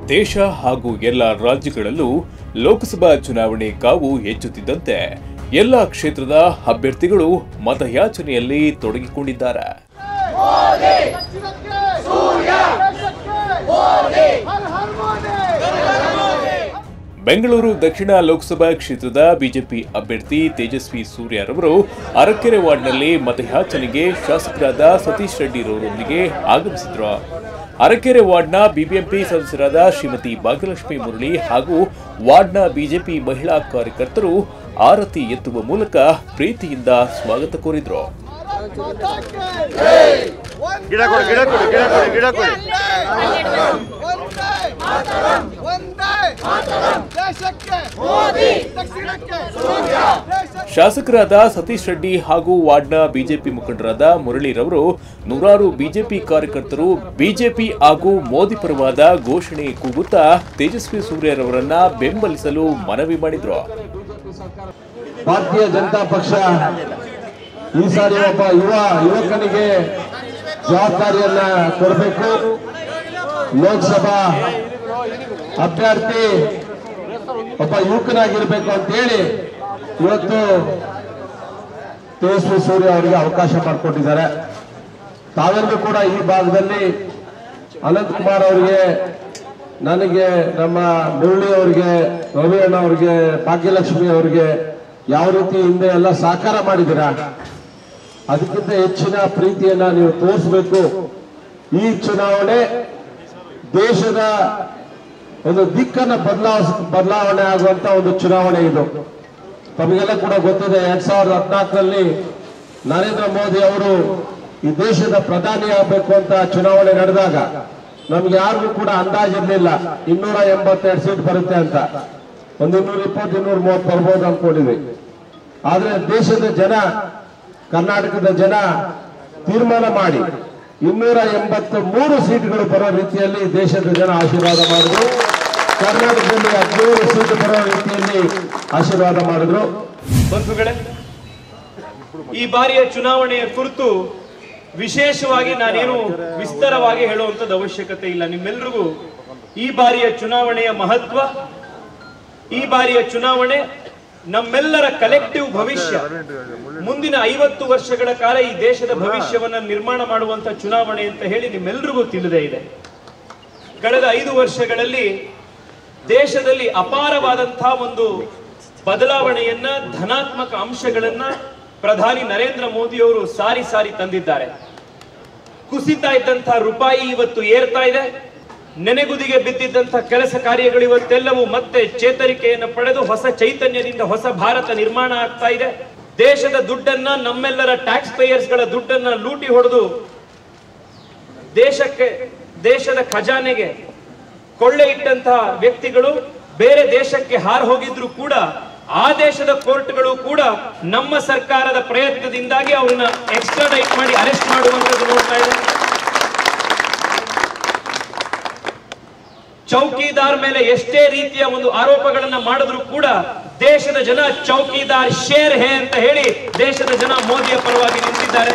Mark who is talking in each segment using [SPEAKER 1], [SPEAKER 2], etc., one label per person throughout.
[SPEAKER 1] ದೇಶ ಹಾಗೂ ಎಲ್ಲ ರಾಜ್ಯಗಳಲ್ಲೂ ಲೋಕಸಭಾ ಚುನಾವಣೆ ಕಾವು ಹೆಚ್ಚುತ್ತಿದ್ದಂತೆ ಎಲ್ಲ ಕ್ಷೇತ್ರದ ಅಭ್ಯರ್ಥಿಗಳು ಮತಯಾಚನೆಯಲ್ಲಿ ತೊಡಗಿಕೊಂಡಿದ್ದಾರೆ
[SPEAKER 2] ದಕ್ಷಿಣಕ್ಕೆ ಸೂರ್ಯ ದೇಶಕ್ಕೆ ಮೋದಿ ಹರ್ ಹರ್ ಮೋದಿ
[SPEAKER 1] ಬೆಂಗಳೂರು ದಕ್ಷಿಣ ಲೋಕಸಭಾ ಕ್ಷೇತ್ರದ ಬಿಜೆಪಿ ಅಭ್ಯರ್ಥಿ ತೇಜಸ್ವಿ ಸೂರ್ಯರವರು ಅರಕೆರೆ ವಾರ್ಡ್ನಲ್ಲಿ ಮತಯಾಚನೆಗೆ ಶಾಸಕರಾದ ಸತೀಶ್ ರೆಡ್ಡಿರವರೊಂದಿಗೆ ಆಗಮಿಸಿದ್ರು ಅರಕೆರೆ ವಾರ್ಡ್ನ ಬಿಬಿಎಂಪಿ ಸದಸ್ಯರಾದ ಶ್ರೀಮತಿ ಭಾಗ್ಯಲಕ್ಷ್ಮಿ ಮುರಳಿ ಹಾಗೂ ವಾರ್ಡ್ನ ಬಿಜೆಪಿ ಮಹಿಳಾ ಕಾರ್ಯಕರ್ತರು ಆರತಿ ಎತ್ತುವ ಮೂಲಕ ಪ್ರೀತಿಯಿಂದ ಸ್ವಾಗತ ಕೋರಿದ್ರು
[SPEAKER 2] ಭಾರತ್ ಮಾತಾ ಕಿ
[SPEAKER 3] ಗಿಡ ಕೊಡಿ ಗಿಡ ಕೊಡಿ ಗಿಡ ಕೊಡಿ ಗಿಡ ಕೊಡಿ
[SPEAKER 2] ವಂದೇ ವಂದೇ ದೇಶಕ್ಕೆ ಮೋದಿ ದಕ್ಷಿಣಕ್ಕೆ ಸೂರ್ಯ ದೇಶಕ್ಕೆ
[SPEAKER 1] ಶಾಸಕರಾದ ಸತೀಶ್ ರೆಡ್ಡಿ ಹಾಗೂ ವಾರ್ಡ್ನ ಬಿಜೆಪಿ ಮುಖಂಡರಾದ ಮುರಳಿರವರು ನೂರಾರು ಬಿಜೆಪಿ ಕಾರ್ಯಕರ್ತರು ಬಿಜೆಪಿ ಹಾಗೂ ಮೋದಿ ಪರವಾದ ಘೋಷಣೆ ಕೂಗುತ್ತಾ ತೇಜಸ್ವಿ ಸೂರ್ಯರವರನ್ನ ಬೆಂಬಲಿಸಲು ಮನವಿ ಮಾಡಿದ್ರು
[SPEAKER 4] ಭಾರತೀಯ ಜನತಾ ಪಕ್ಷ ಈ ಸಾರಿ ಒಬ್ಬ ಯುವ ಯುವಕನಿಗೆ ಜವಾಬ್ದಾರಿಯನ್ನ ಕೊಡಬೇಕು ಲೋಕಸಭಾ ಅಭ್ಯರ್ಥಿ ಒಬ್ಬ ಯುವಕನಾಗಿರ್ಬೇಕು ಅಂತೇಳಿ ಇವತ್ತು ತೇಜಸ್ವಿ ಸೂರ್ಯ ಅವರಿಗೆ ಅವಕಾಶ ಮಾಡಿಕೊಟ್ಟಿದ್ದಾರೆ ತಾವೆಲ್ಲರೂ ಕೂಡ ಈ ಭಾಗದಲ್ಲಿ ಅನಂತಕುಮಾರ್ ಅವರಿಗೆ ನನಗೆ ನಮ್ಮ ಮುರಳಿ ಅವರಿಗೆ ರವಿ ಅಣ್ಣ ಅವರಿಗೆ ಭಾಗ್ಯಲಕ್ಷ್ಮಿ ಅವರಿಗೆ ಯಾವ ರೀತಿ ಹಿಂದೆ ಎಲ್ಲ ಸಹಕಾರ ಮಾಡಿದ್ದೀರಾ ಅದಕ್ಕಿಂತ ಹೆಚ್ಚಿನ ಪ್ರೀತಿಯನ್ನ ನೀವು ತೋರಿಸಬೇಕು ಈ ಚುನಾವಣೆ ದೇಶದ ಒಂದು ದಿಕ್ಕನ್ನ ಬದಲಾವ ಬದಲಾವಣೆ ಆಗುವಂತ ಒಂದು ಚುನಾವಣೆ ಇದು ತಮಗೆಲ್ಲ ಕೂಡ ಗೊತ್ತಿದೆ ಎರಡ್ ಸಾವಿರದ ಹದಿನಾಲ್ಕರಲ್ಲಿ ನರೇಂದ್ರ ಮೋದಿ ಅವರು ಈ ದೇಶದ ಪ್ರಧಾನಿ ಆಗಬೇಕು ಅಂತ ಚುನಾವಣೆ ನಡೆದಾಗ ನಮ್ಗೆ ಯಾರಿಗೂ ಕೂಡ ಅಂದಾಜಿರ್ಲಿಲ್ಲ ಇನ್ನೂರ ಎಂಬತ್ತೆರಡು ಸೀಟ್ ಬರುತ್ತೆ ಅಂತ ಒಂದು ಇನ್ನೂರ ಇಪ್ಪತ್ತು ಇನ್ನೂರ ಮೂವತ್ತು ಬರ್ಬೋದು ಅನ್ಕೊಂಡಿದ್ವಿ ಆದ್ರೆ ದೇಶದ ಜನ ಕರ್ನಾಟಕದ ಜನ ತೀರ್ಮಾನ ಮಾಡಿ ಇನ್ನೂರ ಎಂಬತ್ತು ಮೂರು ಸೀಟ್ಗಳು ಬರೋ ರೀತಿಯಲ್ಲಿ ದೇಶದ ಜನ ಆಶೀರ್ವಾದ ಮಾಡಿದ್ರು ಕರ್ನಾಟಕದಲ್ಲಿ ಹದಿನೇಳು ಸೀಟ್ ಬರೋ ರೀತಿಯಲ್ಲಿ ಆಶೀರ್ವಾದ ಮಾಡಿದ್ರು
[SPEAKER 5] ಬಂಧುಗಳೇ ಈ ಬಾರಿಯ ಚುನಾವಣೆಯ ಕುರಿತು ವಿಶೇಷವಾಗಿ ನಾನೇನು ವಿಸ್ತಾರವಾಗಿ ಹೇಳುವಂತದ್ದು ಅವಶ್ಯಕತೆ ಇಲ್ಲ ನಿಮ್ಮೆಲ್ರಿಗೂ ಈ ಬಾರಿಯ ಚುನಾವಣೆಯ ಮಹತ್ವ ಈ ಬಾರಿಯ ಚುನಾವಣೆ ನಮ್ಮೆಲ್ಲರ ಕಲೆಕ್ಟಿವ್ ಭವಿಷ್ಯ ಮುಂದಿನ ಐವತ್ತು ವರ್ಷಗಳ ಕಾಲ ಈ ದೇಶದ ಭವಿಷ್ಯವನ್ನ ನಿರ್ಮಾಣ ಮಾಡುವಂತ ಚುನಾವಣೆ ಅಂತ ಹೇಳಿ ನಿಮ್ಮೆಲ್ರಿಗೂ ತಿಳಿದೇ ಇದೆ ಕಳೆದ ಐದು ವರ್ಷಗಳಲ್ಲಿ ದೇಶದಲ್ಲಿ ಅಪಾರವಾದಂತಹ ಒಂದು ಬದಲಾವಣೆಯನ್ನ ಧನಾತ್ಮಕ ಅಂಶಗಳನ್ನ ಪ್ರಧಾನಿ ನರೇಂದ್ರ ಮೋದಿಯವರು ಸಾರಿ ಸಾರಿ ತಂದಿದ್ದಾರೆ ಕುಸಿತಾ ಇದ್ದಂತಹ ರೂಪಾಯಿ ಇವತ್ತು ಏರ್ತಾ ಇದೆ ನೆನೆಗುದಿಗೆ ಬಿದ್ದಿದ್ದಂತಹ ಕೆಲಸ ಕಾರ್ಯಗಳು ಇವತ್ತೆಲ್ಲವೂ ಮತ್ತೆ ಚೇತರಿಕೆಯನ್ನು ಪಡೆದು ಹೊಸ ಚೈತನ್ಯದಿಂದ ಹೊಸ ಭಾರತ ನಿರ್ಮಾಣ ಆಗ್ತಾ ಇದೆ ದೇಶದ ದುಡ್ಡನ್ನ ನಮ್ಮೆಲ್ಲರ ಟ್ಯಾಕ್ಸ್ ಪೇಯರ್ಸ್ ಗಳ ದುಡ್ಡನ್ನ ಲೂಟಿ ಹೊಡೆದು ದೇಶಕ್ಕೆ ದೇಶದ ಖಜಾನೆಗೆ ಕೊಳ್ಳೆ ಇಟ್ಟಂತಹ ವ್ಯಕ್ತಿಗಳು ಬೇರೆ ದೇಶಕ್ಕೆ ಹಾರು ಹೋಗಿದ್ರು ಕೂಡ ಆ ದೇಶದ ಕೋರ್ಟ್ಗಳು ಕೂಡ ನಮ್ಮ ಸರ್ಕಾರದ ಪ್ರಯತ್ನದಿಂದಾಗಿ ಅವ್ರನ್ನ ಎಕ್ಸ್ಟ್ರಾಡೈಟ್ ಮಾಡಿ ಅರೆಸ್ಟ್ ಮಾಡುವಂತದ್ದು ನೋಡ್ತಾ ಇದೆ ಚೌಕಿದಾರ್ ಮೇಲೆ ಎಷ್ಟೇ ರೀತಿಯ ಒಂದು ಆರೋಪಗಳನ್ನ ಮಾಡಿದ್ರು ಕೂಡ ದೇಶದ ಜನ ಚೌಕಿದಾರ್ ಶೇರ್ ಹೇ ಅಂತ ಹೇಳಿ ದೇಶದ ಜನ ಮೋದಿಯ ಪರವಾಗಿ ನಿಂತಿದ್ದಾರೆ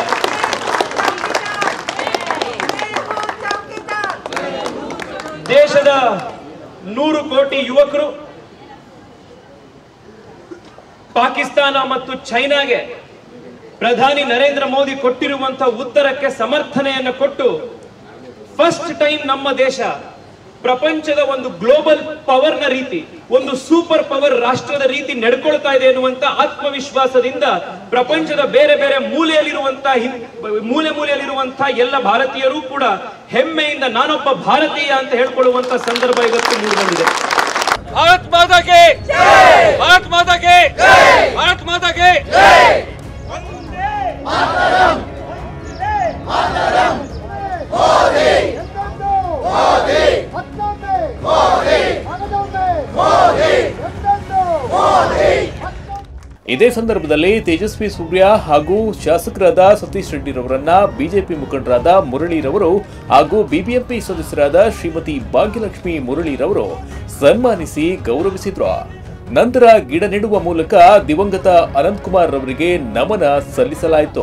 [SPEAKER 5] ದೇಶದ ನೂರು ಕೋಟಿ ಯುವಕರು ಪಾಕಿಸ್ತಾನ ಮತ್ತು ಚೈನಾಗೆ ಪ್ರಧಾನಿ ನರೇಂದ್ರ ಮೋದಿ ಕೊಟ್ಟಿರುವಂತಹ ಉತ್ತರಕ್ಕೆ ಸಮರ್ಥನೆಯನ್ನು ಕೊಟ್ಟು ಫಸ್ಟ್ ಟೈಮ್ ನಮ್ಮ ದೇಶ ಪ್ರಪಂಚದ ಒಂದು ಗ್ಲೋಬಲ್ ಪವರ್ ನ ರೀತಿ ಒಂದು ಸೂಪರ್ ಪವರ್ ರಾಷ್ಟ್ರದ ರೀತಿ ನಡ್ಕೊಳ್ತಾ ಇದೆ ಎನ್ನುವಂತ ಆತ್ಮವಿಶ್ವಾಸದಿಂದ ಪ್ರಪಂಚದ ಬೇರೆ ಬೇರೆ ಮೂಲೆಯಲ್ಲಿರುವಂತಹ ಹಿಂ- ಮೂಲೆ ಮೂಲೆಯಲ್ಲಿರುವಂತಹ ಎಲ್ಲ ಭಾರತೀಯರು ಕೂಡ ಹೆಮ್ಮೆಯಿಂದ ನಾನೊಬ್ಬ ಭಾರತೀಯ ಅಂತ ಹೇಳ್ಕೊಳ್ಳುವಂತ ಸಂದರ್ಭ ಇವತ್ತು ಮೂಡಿಬಂದಿದೆ
[SPEAKER 6] भारत माता के भारत माता के भारत माता के
[SPEAKER 2] ಎಂದೆಂದೂ ಮೋದಿ ಹತ್ತೊಂಬೆ ಮೋದಿ ಹನ್ನೊಂಬೆ ಮೋದಿ ಎಂದೆಂದೂ ಮೋದಿ
[SPEAKER 1] ಇದೇ ಸಂದರ್ಭದಲ್ಲಿ ತೇಜಸ್ವಿ ಸೂರ್ಯ ಹಾಗೂ ಶಾಸಕರಾದ ಸತೀಶ್ ರೆಡ್ಡಿರವರನ್ನ ಬಿಜೆಪಿ ಮುಖಂಡರಾದ ಮುರಳಿರವರು ಹಾಗೂ ಬಿಬಿಎಂಪಿ ಸದಸ್ಯರಾದ ಶ್ರೀಮತಿ ಭಾಗ್ಯಲಕ್ಷ್ಮಿ ಮುರಳಿರವರು ಸನ್ಮಾನಿಸಿ ಗೌರವಿಸಿದ್ರು ನಂತರ ಗಿಡ ನೆಡುವ ಮೂಲಕ ದಿವಂಗತ ಅನಂತಕುಮಾರ್ ರವರಿಗೆ ನಮನ ಸಲ್ಲಿಸಲಾಯಿತು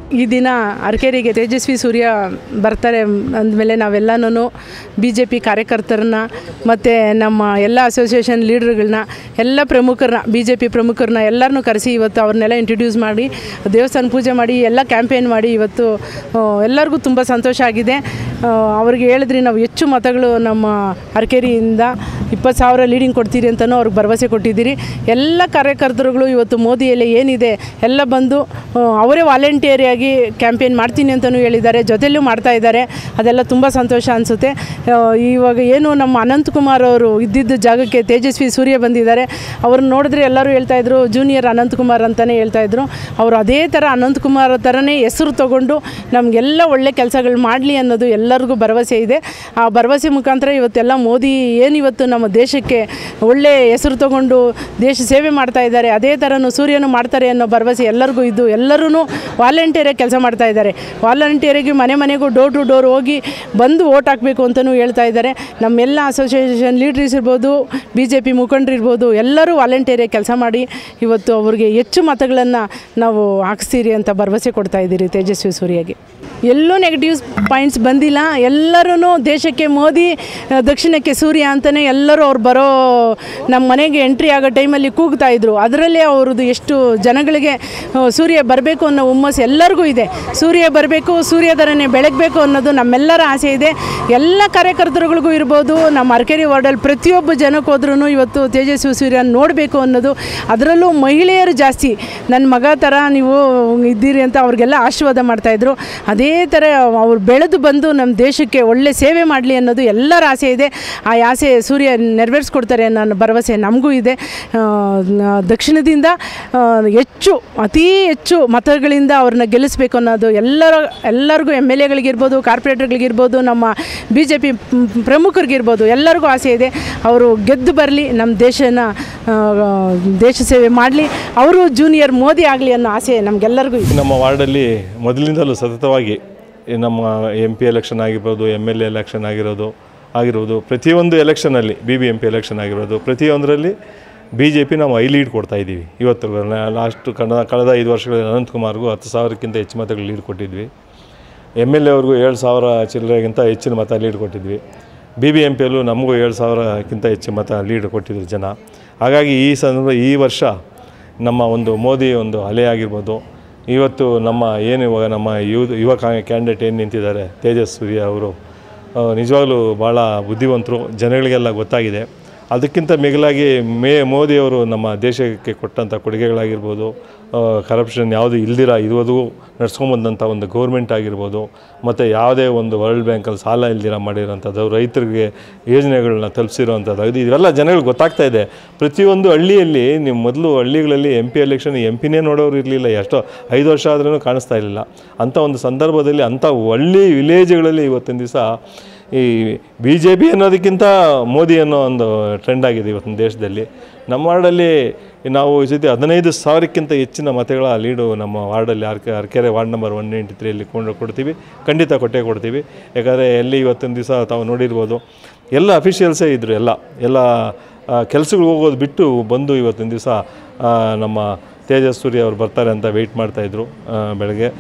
[SPEAKER 7] ಈ ದಿನ ಅರಕೇರಿಗೆ ತೇಜಸ್ವಿ ಸೂರ್ಯ ಬರ್ತಾರೆ ಅಂದಮೇಲೆ ನಾವೆಲ್ಲನೂ ಬಿ ಜೆ ಪಿ ಕಾರ್ಯಕರ್ತರನ್ನ ಮತ್ತು ನಮ್ಮ ಎಲ್ಲ ಅಸೋಸಿಯೇಷನ್ ಲೀಡ್ರ್ಗಳನ್ನ ಎಲ್ಲ ಪ್ರಮುಖರನ್ನ ಬಿ ಜೆ ಪಿ ಪ್ರಮುಖರನ್ನ ಎಲ್ಲರನ್ನೂ ಕರೆಸಿ ಇವತ್ತು ಅವ್ರನ್ನೆಲ್ಲ ಇಂಟ್ರಡ್ಯೂಸ್ ಮಾಡಿ ದೇವಸ್ಥಾನ ಪೂಜೆ ಮಾಡಿ ಎಲ್ಲ ಕ್ಯಾಂಪೇನ್ ಮಾಡಿ ಇವತ್ತು ಆ, ಎಲ್ಲರಿಗೂ ತುಂಬ ಸಂತೋಷ ಆಗಿದೆ ಆ, ಅವ್ರಿಗೆ ಹೇಳಿದ್ರಿ ನಾವು ಹೆಚ್ಚು ಮತಗಳು ನಮ್ಮ ಅರಕೇರಿಯಿಂದ ಇಪ್ಪತ್ತು ಸಾವಿರ ಲೀಡಿಂಗ್ ಕೊಡ್ತೀರಿ ಅಂತಲೂ ಅವ್ರಿಗೆ ಭರವಸೆ ಕೊಟ್ಟಿದ್ದೀರಿ ಎಲ್ಲ ಕಾರ್ಯಕರ್ತರುಗಳು ಇವತ್ತು ಮೋದಿಯಲ್ಲಿ ಏನಿದೆ ಎಲ್ಲ ಬಂದು ಆ, ಅವರೇ ವಾಲಂಟಿಯರಿಯಾಗಿ ಕ್ಯಾಂಪೇನ್ ಮಾಡ್ತೀನಿ ಅಂತಲೂ ಹೇಳಿದ್ದಾರೆ ಜೊತೆಯಲ್ಲೂ ಮಾಡ್ತಾ ಇದ್ದಾರೆ ಅದೆಲ್ಲ ತುಂಬ ಸಂತೋಷ ಅನಿಸುತ್ತೆ ಇವಾಗ ಏನು ನಮ್ಮ ಅನಂತಕುಮಾರ್ ಅವರು ಇದ್ದಿದ್ದ ಜಾಗಕ್ಕೆ ತೇಜಸ್ವಿ ಸೂರ್ಯ ಬಂದಿದ್ದಾರೆ ಅವ್ರನ್ನ ನೋಡಿದ್ರೆ ಎಲ್ಲರೂ ಹೇಳ್ತಾಯಿದ್ರು ಜೂನಿಯರ್ ಅನಂತಕುಮಾರ್ ಅಂತಲೇ ಹೇಳ್ತಾಯಿದ್ರು ಅವರು ಅದೇ ಥರ ಅನಂತಕುಮಾರ್ ಥರನೇ ಹೆಸರು ತಗೊಂಡು ನಮಗೆಲ್ಲ ಒಳ್ಳೆ ಕೆಲಸಗಳು ಮಾಡಲಿ ಅನ್ನೋದು ಎಲ್ಲರಿಗೂ ಭರವಸೆ ಇದೆ ಆ ಭರವಸೆ ಮುಖಾಂತರ ಇವತ್ತೆಲ್ಲ ಮೋದಿ ಏನಿವತ್ತು ನಮ್ಮ ದೇಶಕ್ಕೆ ಒಳ್ಳೆ ಹೆಸರು ತಗೊಂಡು ದೇಶ ಸೇವೆ ಮಾಡ್ತಾ ಇದ್ದಾರೆ ಅದೇ ಥರನೂ ಸೂರ್ಯನು ಮಾಡ್ತಾರೆ ಅನ್ನೋ ಭರವಸೆ ಎಲ್ಲರಿಗೂ ಇದ್ದು ಎಲ್ಲರೂ ವಾಲಂಟಿಯರಾಗಿ ಕೆಲಸ ಮಾಡ್ತಾ ಇದ್ದಾರೆ ವಾಲಂಟಿಯರಿಗೆ ಮನೆ ಮನೆಗೂ ಡೋರ್ ಟು ಡೋರ್ ಹೋಗಿ ಬಂದು ಓಟ್ ಹಾಕಬೇಕು ಅಂತಲೂ ಹೇಳ್ತಾ ಇದ್ದಾರೆ ನಮ್ಮೆಲ್ಲ ಅಸೋಸಿಯೇಷನ್ ಲೀಡ್ರಸ್ ಇರ್ಬೋದು ಬಿ ಜೆ ಪಿ ಮುಖಂಡರಿರ್ಬೋದು ಎಲ್ಲರೂ ವಾಲಂಟಿಯರಾಗಿ ಕೆಲಸ ಮಾಡಿ ಇವತ್ತು ಅವ್ರಿಗೆ ಹೆಚ್ಚು ಮತಗಳನ್ನು ನಾವು ಹಾಕ್ಸ್ತೀರಿ ಅಂತ ಭರವಸೆ ಕೊಡ್ತಾ ಇದ್ದೀರಿ ತೇಜಸ್ವಿ ಸೂರ್ಯಗೆ ಎಲ್ಲೂ ನೆಗೆಟಿವ್ಸ್ ಪಾಯಿಂಟ್ಸ್ ಬಂದಿಲ್ಲ ಎಲ್ಲರೂ ದೇಶಕ್ಕೆ ಮೋದಿ ಆ, ದಕ್ಷಿಣಕ್ಕೆ ಸೂರ್ಯ ಅಂತಲೇ ಎಲ್ಲರೂ ಅವ್ರು ಬರೋ ನಮ್ಮ ಮನೆಗೆ ಎಂಟ್ರಿ ಆಗೋ ಟೈಮಲ್ಲಿ ಕೂಗ್ತಾ ಇದ್ರು ಅದರಲ್ಲೇ ಅವ್ರದ್ದು ಎಷ್ಟು ಜನಗಳಿಗೆ ಆ, ಸೂರ್ಯ ಬರಬೇಕು ಅನ್ನೋ ಹುಮ್ಮಸ್ಸು ಎಲ್ಲರಿಗೂ ಇದೆ ಸೂರ್ಯ ಬರಬೇಕು ಸೂರ್ಯ ಥರನೇ ಬೆಳಗಬೇಕು ಅನ್ನೋದು ನಮ್ಮೆಲ್ಲರ ಆಸೆ ಇದೆ ಎಲ್ಲ ಕಾರ್ಯಕರ್ತರುಗಳಿಗೂ ಇರ್ಬೋದು ನಮ್ಮ ಅರಕೆರೆ ವಾರ್ಡಲ್ಲಿ ಪ್ರತಿಯೊಬ್ಬ ಜನಕ್ಕೆ ಹೋದ್ರೂ ಇವತ್ತು ತೇಜಸ್ವಿ ಸೂರ್ಯ ನೋಡಬೇಕು ಅನ್ನೋದು ಅದರಲ್ಲೂ ಮಹಿಳೆಯರು ಜಾಸ್ತಿ ನನ್ನ ಮಗ ಥರ ನೀವು ಇದ್ದೀರಿ ಅಂತ ಅವ್ರಿಗೆಲ್ಲ ಆಶೀರ್ವಾದ ಮಾಡ್ತಾಯಿದ್ರು ಅದೇ ಥರ ಅವ್ರು ಬೆಳೆದು ಬಂದು ನಮ್ಮ ದೇಶಕ್ಕೆ ಒಳ್ಳೆ ಸೇವೆ ಮಾಡಲಿ ಅನ್ನೋದು ಎಲ್ಲರ ಆಸೆ ಇದೆ ಆ ಆಸೆ ಸೂರ್ಯ ನೆರವೇರಿಸ್ಕೊಡ್ತಾರೆ ಅನ್ನೋ ಭರವಸೆ ನಮಗೂ ಇದೆ ಆ, ನ- ದಕ್ಷಿಣದಿಂದ ಆ, ಹೆಚ್ಚು ಅತೀ ಹೆಚ್ಚು ಮತಗಳಿಂದ ಅವ್ರನ್ನ ಗೆಲ್ಲಿಸ್ಬೇಕು ಅನ್ನೋದು ಎಲ್ಲರ ಎಲ್ಲರಿಗೂ ಎಮ್ ಎಲ್ ಎಗಳಿಗಿರ್ಬೋದು ಕಾರ್ಪೊರೇಟರ್ಗಳಿಗಿರ್ಬೋದು ನಮ್ಮ ಬಿ ಜೆ ಪಿ ಪ್ರಮುಖರಿಗಿರ್ಬೋದು ಎಲ್ಲರಿಗೂ ಆಸೆ ಇದೆ ಅವರು ಗೆದ್ದು ಬರಲಿ ನಮ್ಮ ದೇಶನ ಆ, ದೇಶ ಸೇವೆ ಮಾಡಲಿ ಅವರು ಜೂನಿಯರ್ ಮೋದಿ ಆಗಲಿ ಅನ್ನೋ ಆಸೆ ನಮಗೆಲ್ಲರಿಗೂ ಇದೆ
[SPEAKER 8] ನಮ್ಮ ವಾರ್ಡಲ್ಲಿ ಮೊದಲಿನಿಂದಲೂ ಸತತವಾಗಿ ಈ ನಮ್ಮ ಎಂ ಪಿ ಎಲೆಕ್ಷನ್ ಆಗಿರ್ಬೋದು ಎಮ್ ಎಲ್ ಎ ಎಲೆಕ್ಷನ್ ಆಗಿರೋದು ಆಗಿರ್ಬೋದು ಪ್ರತಿಯೊಂದು ಎಲೆಕ್ಷನಲ್ಲಿ B B M P election ಆಗಿರೋದು ಪ್ರತಿಯೊಂದರಲ್ಲಿ ಬಿ ಜೆ ಪಿ ನಾವು ಐ ಲೀಡ್ ಕೊಡ್ತಾ ಇದ್ದೀವಿ ಇವತ್ತು ಲಾಸ್ಟ್ ಕಳೆದ ಕಳೆದ ಐದು ವರ್ಷಗಳಲ್ಲಿ ಅನಂತಕುಮಾರ್ಗೂ ಹತ್ತು ಸಾವಿರಕ್ಕಿಂತ ಹೆಚ್ಚು ಮತಗಳು ಲೀಡ್ ಕೊಟ್ಟಿದ್ವಿ ಎಮ್ ಎಲ್ ಎವ್ರಿಗೂ ಏಳು ಸಾವಿರ ಚಿಲ್ಲರೆಗಿಂತ ಹೆಚ್ಚಿನ ಮತ ಲೀಡ್ ಕೊಟ್ಟಿದ್ವಿ ಬಿ ಬಿ ಎಂ ಪಿಯಲ್ಲೂ ನಮಗೂ ಏಳು ಸಾವಿರಕ್ಕಿಂತ ಹೆಚ್ಚು ಮತ ಲೀಡ್ ಕೊಟ್ಟಿದ್ರು ಜನ ಹಾಗಾಗಿ ಈ ಸಂದರ್ಭ ಈ ವರ್ಷ ನಮ್ಮ ಒಂದು ಮೋದಿ ಒಂದು ಅಲೆ ಆಗಿರ್ಬೋದು ಇವತ್ತು ನಮ್ಮ ಏನು ಇವಾಗ ನಮ್ಮ ಯುವ ಯುವ ಕ್ಯಾಂಡಿಡೇಟ್ ಏನು ನಿಂತಿದ್ದಾರೆ ತೇಜಸ್ ಸೂರ್ಯ ಅವರು ಆ, ನಿಜವಾಗ್ಲೂ ಭಾಳ ಬುದ್ಧಿವಂತರು ಜನಗಳಿಗೆಲ್ಲ ಗೊತ್ತಾಗಿದೆ ಅದಕ್ಕಿಂತ ಮಿಗಿಲಾಗಿ ಮೇ ಮೋದಿಯವರು ನಮ್ಮ ದೇಶಕ್ಕೆ ಕೊಟ್ಟಂಥ ಕೊಡುಗೆಗಳಾಗಿರ್ಬೋದು ಕರಪ್ಷನ್ ಯಾವುದು ಇಲ್ದಿರ ಇರುವುದೂ ನಡ್ಸ್ಕೊಂಬಂದಂಥ ಒಂದು ಗೌರ್ಮೆಂಟ್ ಆಗಿರ್ಬೋದು ಮತ್ತು ಯಾವುದೇ ಒಂದು ವರ್ಲ್ಡ್ ಬ್ಯಾಂಕಲ್ಲಿ ಸಾಲ ಇಲ್ದಿರ ಮಾಡಿರೋಂಥದ್ದು ರೈತರಿಗೆ ಯೋಜನೆಗಳನ್ನ ತಲುಪಿಸಿರೋವಂಥದ್ದು ಇದು ಇವೆಲ್ಲ ಜನಗಳಿಗೆ ಗೊತ್ತಾಗ್ತಾ ಇದೆ ಪ್ರತಿಯೊಂದು ಹಳ್ಳಿಯಲ್ಲಿ ನೀವು ಮೊದಲು ಹಳ್ಳಿಗಳಲ್ಲಿ ಎಂ ಪಿ ಎಲೆಕ್ಷನ್ ಎಂ ಪಿನೇ ನೋಡೋರು ಇರಲಿಲ್ಲ ಎಷ್ಟೋ ಐದು ವರ್ಷ ಆದ್ರೂ ಕಾಣಿಸ್ತಾ ಇರಲಿಲ್ಲ ಅಂಥ ಒಂದು ಸಂದರ್ಭದಲ್ಲಿ ಅಂಥ ಹಳ್ಳಿ ವಿಲೇಜ್ಗಳಲ್ಲಿ ಇವತ್ತಿನ ದಿವಸ ಈ ಬಿ ಜೆ ಪಿ ಅನ್ನೋದಕ್ಕಿಂತ ಮೋದಿ ಅನ್ನೋ ಒಂದು ಟ್ರೆಂಡ್ ಆಗಿದೆ ಇವತ್ತಿನ ದೇಶದಲ್ಲಿ ನಮ್ಮ ವಾರ್ಡಲ್ಲಿ ನಾವು ಈ ಸತಿ ಹದಿನೈದು ಸಾವಿರಕ್ಕಿಂತ ಹೆಚ್ಚಿನ ಮತಗಳ ಲೀಡು ನಮ್ಮ ವಾರ್ಡಲ್ಲಿ ಅರ್ಕೆ Arakere ward number one ninety ತ್ರೀಯಲ್ಲಿ ಕೊಂಡು ಕೊಡ್ತೀವಿ ಖಂಡಿತ ಕೊಟ್ಟೇ ಕೊಡ್ತೀವಿ ಯಾಕಂದರೆ ಎಲ್ಲಿ ಇವತ್ತಿನ ದಿವಸ ತಾವು ನೋಡಿರ್ಬೋದು ಎಲ್ಲ ಅಫಿಷಿಯಲ್ಸೇ ಇದ್ದರು ಎಲ್ಲ ಎಲ್ಲ ಕೆಲಸಗಳು ಹೋಗೋದು ಬಿಟ್ಟು ಬಂದು ಇವತ್ತಿನ ದಿವಸ ನಮ್ಮ ತೇಜಸ್ ಸೂರ್ಯ ಅವ್ರು ಬರ್ತಾರೆ ಅಂತ ವೆಯ್ಟ್ ಮಾಡ್ತಾಯಿದ್ರು ಬೆಳಗ್ಗೆ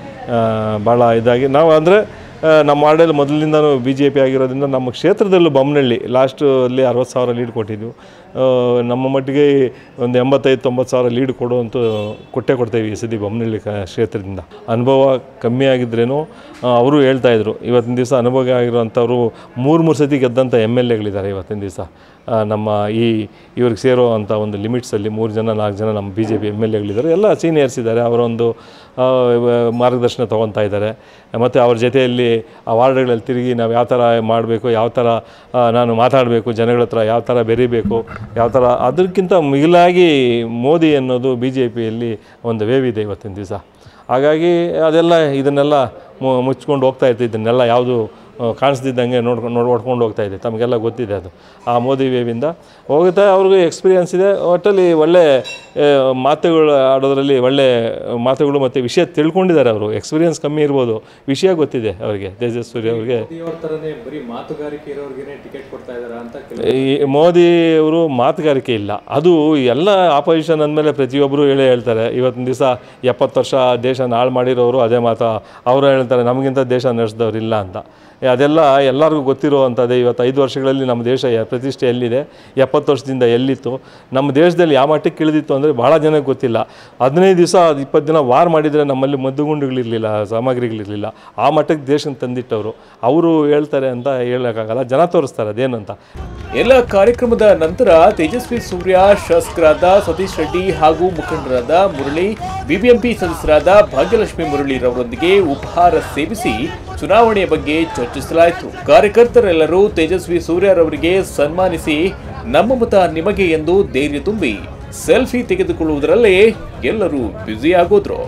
[SPEAKER 8] ಭಾಳ ಇದಾಗಿ ನಾವು ಅಂದರೆ ನಮ್ಮ ವಾರ್ಡಲ್ಲಿ ಮೊದಲಿಂದನೂ ಬಿ ಜೆ ಪಿ ಆಗಿರೋದ್ರಿಂದ ನಮ್ಮ ಕ್ಷೇತ್ರದಲ್ಲೂ ಬೊಮ್ಮನಹಳ್ಳಿ ಲಾಸ್ಟ್ ಅಲ್ಲಿ ಅರವತ್ತು ಸಾವಿರ ಲೀಡ್ ಕೊಟ್ಟಿದ್ವು ಆ, ನಮ್ಮ ಮಟ್ಟಿಗೆ ಒಂದು ಎಂಬತ್ತೈದು ತೊಂಬತ್ತು ಸಾವಿರ ಲೀಡ್ ಕೊಡುವಂಥ ಕೊಟ್ಟೇ ಕೊಡ್ತೇವೆ ಈ ಸತಿ ಬೊಮ್ಮನಹಳ್ಳಿ ಕ ಕ್ಷೇತ್ರದಿಂದ ಅನುಭವ ಕಮ್ಮಿ ಆಗಿದ್ರೇನು ಅವರು ಹೇಳ್ತಾಯಿದ್ರು ಇವತ್ತಿನ ದಿವಸ ಅನುಭವ ಆಗಿರುವಂಥವ್ರು ಮೂರು ಮೂರು ಸತಿ ಗೆದ್ದಂಥ ಎಮ್ ಎಲ್ ಎಗಳಿದ್ದಾರೆ ಇವತ್ತಿನ ದಿವಸ ನಮ್ಮ ಈ ಇವ್ರಿಗೆ ಸೇರೋ ಅಂಥ ಒಂದು ಲಿಮಿಟ್ಸಲ್ಲಿ ಮೂರು ಜನ ನಾಲ್ಕು ಜನ ನಮ್ಮ B J P M L ಎಗಳಿದ್ದಾರೆ ಎಲ್ಲ ಸೀನಿಯರ್ಸ್ ಇದ್ದಾರೆ ಅವರ ಒಂದು ಆ, ವ- ಮಾರ್ಗದರ್ಶನ ತೊಗೊತಾ ಇದ್ದಾರೆ ಮತ್ತು ಅವ್ರ ಜೊತೆಯಲ್ಲಿ ಆ ವಾರ್ಡ್ಗಳಲ್ಲಿ ತಿರುಗಿ ನಾವು ಯಾವ ಥರ ಮಾಡಬೇಕು ಯಾವ ಥರ ಆ, ನಾನು ಮಾತಾಡಬೇಕು ಜನಗಳ ಹತ್ರ ಯಾವ ಥರ ಬೆರೀಬೇಕು ಯಾವ ಥರ ಅದಕ್ಕಿಂತ ಮಿಗಿಲಾಗಿ ಮೋದಿ ಅನ್ನೋದು ಬಿ ಜೆ ಪಿಯಲ್ಲಿ ಒಂದು ವೇವ್ ಇದೆ ಇವತ್ತಿನ ದಿವಸ ಹಾಗಾಗಿ ಅದೆಲ್ಲ ಇದನ್ನೆಲ್ಲ ಮು- ಮುಚ್ಕೊಂಡು ಹೋಗ್ತಾ ಇರ್ತೀವಿ ಇದನ್ನೆಲ್ಲ ಯಾವುದು ಕಾಣಿಸ್ದಿದ್ದಂಗೆ ನೋಡ್ಕೊಂಡು ನೋಡಿ ಹೊಡ್ಕೊಂಡು ಹೋಗ್ತಾ ಇದೆ ತಮಗೆಲ್ಲ ಗೊತ್ತಿದೆ ಅದು ಆ ಮೋದಿ ವೇವಿಂದ ಹೋಗುತ್ತೆ ಅವ್ರಿಗೂ ಎಕ್ಸ್ಪೀರಿಯನ್ಸ್ ಇದೆ ಒಟ್ಟಲ್ಲಿ ಒಳ್ಳೆ ಆ, ಮಾತುಗಳು ಆಡೋದ್ರಲ್ಲಿ ಒಳ್ಳೆ ಮಾತುಗಳು ಮತ್ತು ವಿಷಯ ತಿಳ್ಕೊಂಡಿದ್ದಾರೆ ಅವರು ಎಕ್ಸ್ಪೀರಿಯನ್ಸ್ ಕಮ್ಮಿ ಇರ್ಬೋದು ವಿಷಯ ಗೊತ್ತಿದೆ ಅವರಿಗೆ ತೇಜಸ್ವಿ ಅವರಿಗೆ
[SPEAKER 1] ಬರೀ ಮಾತುಗಾರಿಕೆ ಇರೋರ್ಗೆ ಟಿಕೆಟ್ ಕೊಡ್ತಾ ಇದಾರ ಅಂತ
[SPEAKER 8] ಈ ಮೋದಿ ಅವರು ಮಾತುಗಾರಿಕೆ ಇಲ್ಲ ಅದು ಎಲ್ಲ ಆಪೋಸಿಷನ್ ಅಂದಮೇಲೆ ಪ್ರತಿಯೊಬ್ಬರು ಹೇಳೇ ಹೇಳ್ತಾರೆ ಇವತ್ತಿನ ದಿವಸ ಎಪ್ಪತ್ತು ವರ್ಷ ದೇಶ ನಾಳು ಮಾಡಿರೋರು ಅದೇ ಮಾತು ಅವರು ಹೇಳ್ತಾರೆ ನಮಗಿಂತ ದೇಶ ನಡೆಸಿದವ್ರು ಇಲ್ಲ ಅಂತ ಏ, ಅದೆಲ್ಲ ಎಲ್ಲರಿಗೂ ಗೊತ್ತಿರುವಂಥದ್ದೇ ಇವತ್ತು ಐದು ವರ್ಷಗಳಲ್ಲಿ ನಮ್ಮ ದೇಶ ಯ- ಪ್ರತಿಷ್ಠೆ ಎಲ್ಲಿದೆ ಎಪ್ಪತ್ತು ವರ್ಷದಿಂದ ಎಲ್ಲಿತ್ತು ನಮ್ಮ ದೇಶದಲ್ಲಿ ಯಾವ ಮಟ್ಟಕ್ಕೆ ಇಳಿದಿತ್ತು ಅಂದರೆ ಭಾಳ ಜನಕ್ಕೆ ಗೊತ್ತಿಲ್ಲ ಹದಿನೈದು ದಿವಸ ಇಪ್ಪತ್ತು ದಿನ ವಾರ್ ಮಾಡಿದರೆ ನಮ್ಮಲ್ಲಿ ಮದ್ದುಗುಂಡುಗಳಿರಲಿಲ್ಲ ಸಾಮಗ್ರಿಗಳಿರಲಿಲ್ಲ ಆ ಮಟ್ಟಕ್ಕೆ ದೇಶನ ತಂದಿಟ್ಟವರು ಅವರು ಹೇಳ್ತಾರೆ ಅಂತ ಹೇಳೋಕ್ಕಾಗಲ್ಲ ಜನ ತೋರಿಸ್ತಾರೆ ಅದೇನಂತ
[SPEAKER 1] ಎಲ್ಲ ಕಾರ್ಯಕ್ರಮದ ನಂತರ ತೇಜಸ್ವಿ ಸೂರ್ಯ ಶಾಸಕರಾದ ಸತೀಶ್ ರೆಡ್ಡಿ ಹಾಗೂ ಮುಖಂಡರಾದ ಮುರಳಿ ಬಿಬಿಎಂಪಿ ಸದಸ್ಯರಾದ ಭಾಗ್ಯಲಕ್ಷ್ಮಿ ಮುರಳಿರವರೊಂದಿಗೆ ಉಪಹಾರ ಸೇವಿಸಿ ಚುನಾವಣೆಯ ಬಗ್ಗೆ ಚರ್ಚಿಸಲಾಯಿತು ಕಾರ್ಯಕರ್ತರೆಲ್ಲರೂ ತೇಜಸ್ವಿ ಸೂರ್ಯರವರಿಗೆ ಸನ್ಮಾನಿಸಿ ನಮ್ಮ ಮತ ನಿಮಗೆ ಎಂದು ಧೈರ್ಯ ತುಂಬಿ ಸೆಲ್ಫಿ ತೆಗೆದುಕೊಳ್ಳುವುದರಲ್ಲೇ ಎಲ್ಲರೂ ಬ್ಯುಸಿ ಆಗೋದ್ರು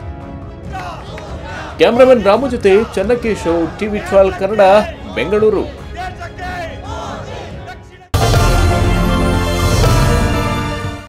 [SPEAKER 1] ಕ್ಯಾಮರಾಮನ್ ರಾಮು ಜೊತೆ ಚನ್ನಕೇಶವ್ ಟಿವಿ ಟ್ವೆಲ್ ಕನ್ನಡ ಬೆಂಗಳೂರು